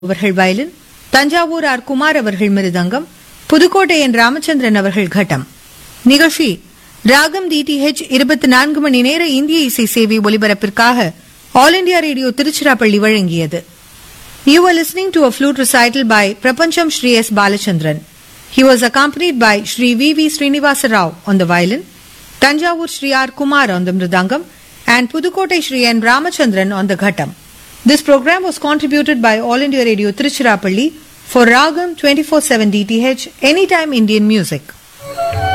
அவர்கள் violin Thanjavur R Kumar அவர்கள் மிருதங்கம் புதுக்கோட்டை என் ராமச்சந்திரன் அவர்கள் கட்டம் நிகழ்ச்சி ராகம் டிடிஹெச் இருபத்தி நான்கு மணி நேர இந்திய இசை சேவை ஒலிபரப்பிற்காக ஆல் இண்டியா ரேடியோ திருச்சிராப்பள்ளி வழங்கியது You were listening to a flute recital by Prapancham Shri S. Balachandran. He was accompanied by Shri V. V. Srinivasa Rao on the violin, Tanjavur Shri R. Kumar on the mridangam, and Pudukkottai Shri N. Ramachandran on the ghattam. This program was contributed by All India Radio Tiruchirappalli for Ragam 24/7 DTH Anytime Indian Music.